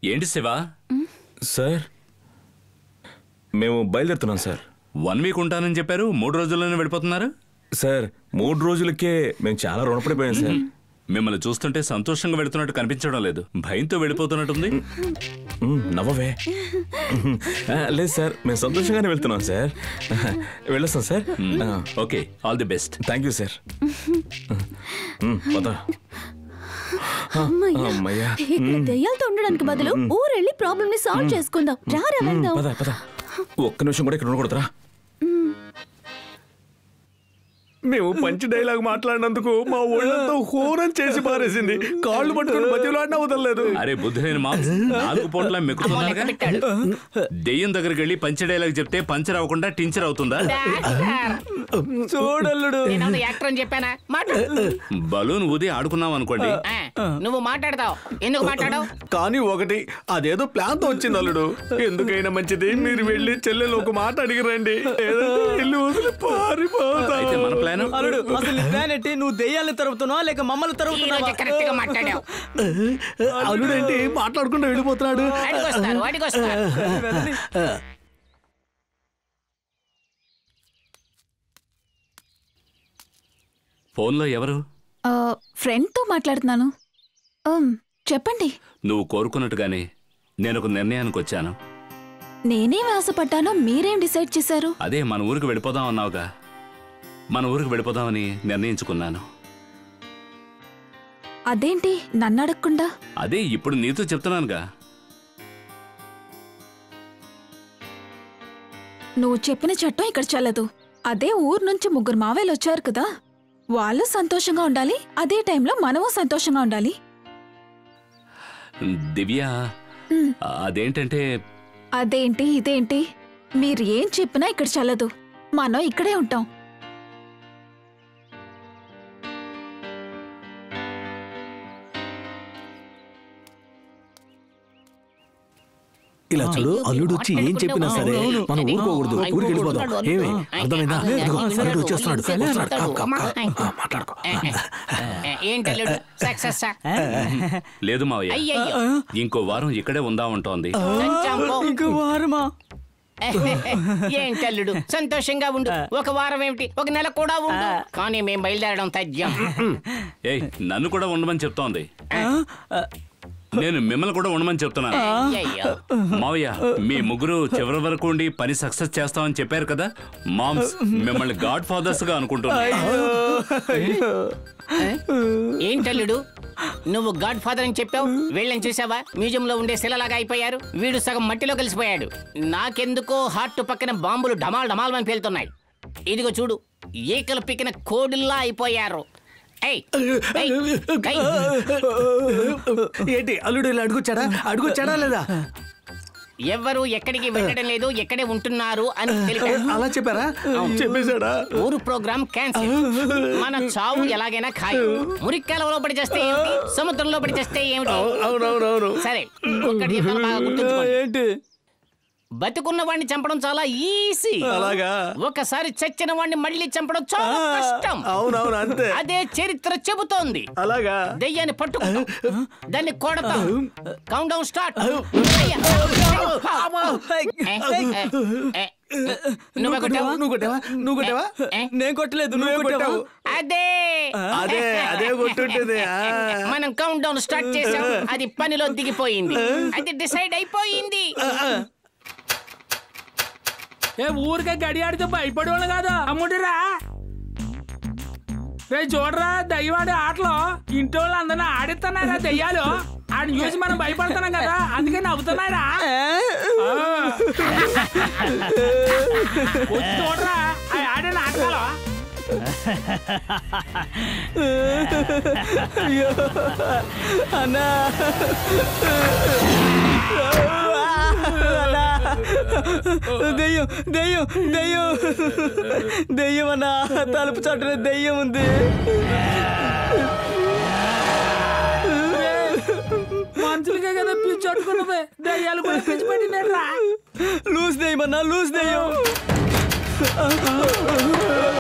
ఏంటి శివ సార్ మేము బయలుదేరుతున్నాం సార్ వన్ వీక్ ఉంటానని చెప్పారు మూడు రోజుల్లోనే వెళ్ళిపోతున్నారు సార్ మూడు రోజులకే మేము చాలా రుణపడిపోయాం సార్ మిమ్మల్ని చూస్తుంటే సంతోషంగా వెళుతున్నట్టు కనిపించడం లేదు భయంతో వెళ్ళిపోతున్నట్టుంది మ్, నవ్వవే ఆ, లేదు సార్ మేము సంతోషంగానే వెళ్తున్నాం సార్ వెళ్ళొస్తాం sir okay all the best thank you sir మ్, పద అమ్మయ్యా ఇక్కడ దెయ్యాలతో ఉండడానికి బదులు ఊరెళ్ళి ప్రాబ్లమ్ ని సాల్వ్ చేసుకుందాం రారా మ్, వెళ్దాం పద పద ఒక్క నిమిషం కూడా ఇక్కడ ఉండకూడదురా మేము పంచి డైలాగ్ మాట్లాడినందుకు మా ఒళ్ళంతా హోరం చేసి పారేసింది కాళ్ళు పట్టుకుని బతిలాడినా వదలలేదు అరే బుద్ధి లేని మామ్స్ నాలుగు పూట్ల మెక్కుతున్నారుగా దెయ్యం దగ్గరికి వెళ్ళి పంచ డైలాగ్ చెప్తే పంచర్ అవ్వకుండా టించర్ అవుతుందా చూడల్లుడు నేను యాక్టర్ అని చెప్పానా మాట్లాడు బలూన్ ఊది ఆడుకున్నాం అనుకోండి ఆ, నువ్వు మాట్లాడతావు ఎందుకు మాట్లాడవు కానీ ఒకటి అదేదో ప్లాన్ తో వచ్చింది అల్లుడు ఎందుకైనా మంచిది మీరు వెళ్ళి చెల్లెలు ఒక మాట అడిగి రండి లేదంటే ఇల్లు వదిలి పారిపోతాం అయితే మన ప్లాన్ అల్లుడు అసలు నీ ప్లాన్ ఏంటి నువ్వు దెయ్యాలను తరుపుతున్నావా లేక మమ్మల్ని ఈ రోజు తరుపుతున్నావా కరెక్ట్ గా మాట్లాడావు అల్లుడు ఏంటి మాట్లాడుకుంటూ వెళ్ళిపోతున్నాడు అడిగొస్తారు అడిగొస్తారు ఫోన్లో ఎవరు ఫ్రెండ్ తో మాట్లాడుతున్నాను Um, చెప్పండి నువ్వు కోరుకున్నట్టుగానే నేను ఒక నిర్ణయానికి వచ్చాను నేనేం ఆశపడ్డానో మీరేం డిసైడ్ చేశారు అదే మన ఊరికి వెళ్ళిపోదాం అన్నావుగా మన ఊరికి వెళ్ళిపోదామని నిర్ణయించుకున్నాను అదేంటి నన్ను అడగకుండా అదే ఇప్పుడు నీతో చెప్తున్నానుగా నువ్వు చెప్పిన చట్టం ఇక్కడ చెల్లదు అదే ఊరు నుంచి ముగ్గురు మావేలు వచ్చారు కదా వాళ్ళు సంతోషంగా ఉండాలి అదే టైంలో మనము సంతోషంగా ఉండాలి దివ్య మ్. అదేంటంటే అదేంటి ఇదేంటి మీరు ఏం చెప్పినా ఇక్కడ చెల్లదు మనం ఇక్కడే ఉంటాం ఇలా చూడు అల్లుడు వచ్చి ఏం చెప్పినా సరే మనం ఊరుకోకూడదు ఊరికి వెళ్ళిపోదాం ఏమి అర్థమైందా ఇదిగో, అల్లుడు వచ్చేస్తున్నాడు వస్తున్నాడు. Come, come, come. ఆ, మాట్లాడుకో ఏంటల్లుడు సక్సెస్ లేదు మావయ్య అయ్యయ్యో ఇంకో వారం ఇక్కడే ఉందా ఉంటోంది చంపో. ఇంకో వారమా ఏంటల్లుడు సంతోషంగా ఉండు ఒక వారం ఏమిటి ఒక నెల కూడా ఉండు కానీ మేము బయలుదేరడం తథ్యం ఏయ్ నన్ను కూడా ఉండమని చెప్తోంది నేను మిమ్మల్ని కూడా ఉండమని చెప్తున్నాను అయ్యయ్యో మావయ్య మీ ముగ్గురు చివరి వరకు ఉండి పని సక్సెస్ చేస్తామని చెప్పారు కదా మామ్స్ మిమ్మల్ని గాడ్ ఫాదర్స్ గా అనుకుంటున్నాను ఏంటల్లుడు నువ్వు గాడ్ ఫాదర్ అని చెప్పావు వీళ్ళని చూసావా మ్యూజియం లో ఉండే శిలలాగా అయిపోయారు వీడు సగం మట్టిలో కలిసిపోయాడు నాకెందుకో హార్ట్ పక్కన బాంబులు డమాల్ డమాల్ అని పేలుతున్నాయి ఇదిగో చూడు ఈకలు పిక్కిన కోడిల్లా అయిపోయారు ఏయ్, ఏయ్, ఏయ్. ఏంటి అల్లుడు ఇలా అడుగుచ్చాడా అడుగుచ్చాడా లేదా ఎవ్వరు ఎక్కడికి వెళ్ళడం లేదు ఎక్కడే ఉంటున్నారు అని తెలిపారు అలా చెప్పారా చెప్పేశాడా ఊరు ప్రోగ్రామ్ క్యాన్సిల్ మన చావు ఎలాగైనా ఖాయం మురిక్కాలలో పడి చేస్తే ఏమిటి సముద్రంలో పడి చేస్తే ఏమిటి అవునవునవును సరే ఒక్కటి చెప్తాను బాగా గుర్తుంచుకోండి ఏంటి బతుకున్న వాడిని చంపడం చాలా ఈజీ అలాగా ఒకసారి చచ్చిన వాడిని మళ్ళీ చంపడం చాలా కష్టం అవునవును అంతే అదే చరిత్ర చెబుతోంది అలాగా దెయ్యాన్ని పట్టుకుంటాం దాన్ని కొడతాం కౌంట్ డౌన్ స్టార్ట్ నువ్వు కొట్టావు నువ్వు కొట్టావా నువ్వు కొట్టావా ఏ? నేను కొట్టలేదు నువ్వు నువ్వే కొట్టావు అదే అదే అదే కొట్టుంటుంది ఆ. మనం కౌంట్ డౌన్ స్టార్ట్ చేసాం అది పనిలో దిగిపోయింది అది డిసైడ్ అయిపోయింది ఏ ఊరికే గడి ఆడితే భయపడేవాళ్ళు కాదు అమ్ముడిరా రే చూడరా దయ్యవాడి ఆటలో ఇంటి వాళ్ళు అందరినీ ఆడిస్తున్నారా దయ్యాలు ఆడిని చూసి మనం భయపడుతున్నాం కదా అందుకే నవ్వుతున్నారా ఆ. వచ్చి చూడరా ఆ ఆడిన ఆటలో అయ్యో అన్నా అన్నా దెయ్యం దెయ్యం దెయ్యం దెయ్యం అన్నా తలుపు చాటున దెయ్యం ఉంది మనుషులకే కదా పిచ్చి పట్టుకున్నది దయ్యాలు కూడా పిచ్చి పట్టినట్రా లూజ్ దెయ్యం అన్నా లూజ్ దెయ్యం